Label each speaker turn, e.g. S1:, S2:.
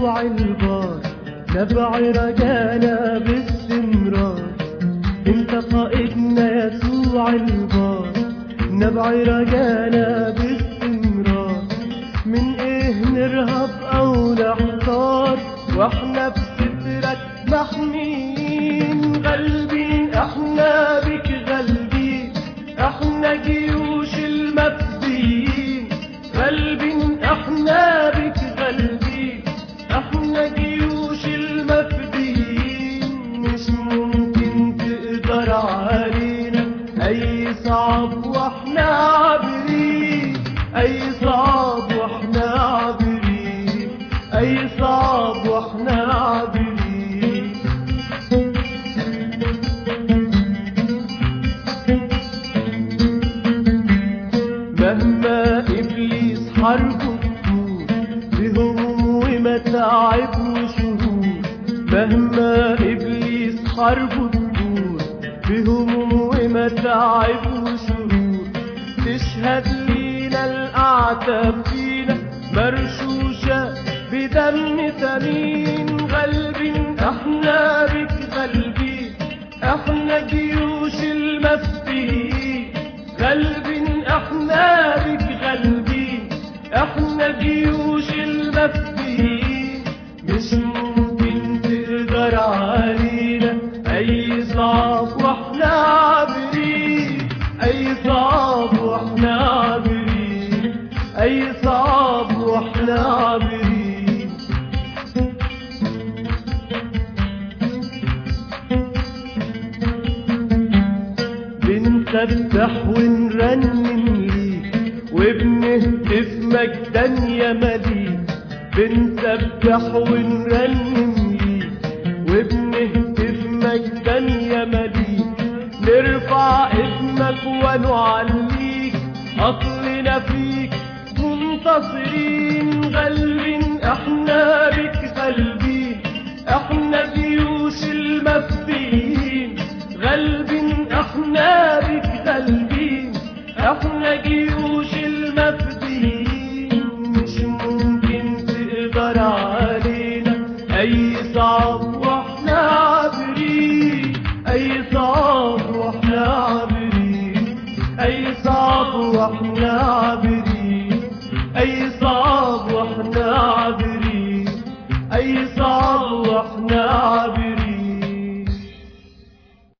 S1: يسوع البار نبع رجانا باستمرار انت قائدنا يسوع البار نبع رجانا باستمرار من ايه نرهب او نحتار واحنا بسترك محمين غالبين احنا بك غالبين احنا جيوش المفديين غالبين احنا بك غالبين احنا جيوش المفديين مش ممكن تقدر علينا اي صعب واحنا عابرين اي صعب واحنا عابرين اي صعب واحنا عابرين مهما ابليس حربه تدور بهموم ومتاعب وشهور مهما ابليس حربه تدور بهموم ومتاعب وشهور تشهد لينا الاعتاب فينا مرشوشه بدم ثمين غالبين احنا بك غالبين احنا جيوش المفتين غالبين احنا بك غالبين احنا جيوش المفتين مش ممكن تقدر علينا اي صعب واحنا عابرين اي صعب واحنا عابرين اي صعب واحنا عابرين بنسبح ونرنم ليك وبنهتف مجدا يا مليك بنسبح ونرنم ليك وبنهتف مجدا يا مليك نرفع اسمك ونعليك أصلنا فيك منتصرين غالبين احنا بك غالبين احنا جيوش المفديين غالبين احنا بك غالبين احنا جيوش المفديين مش ممكن تقدر علينا اي صعب واحنا عابرين اي صعب واحنا عابرين اي صعب واحنا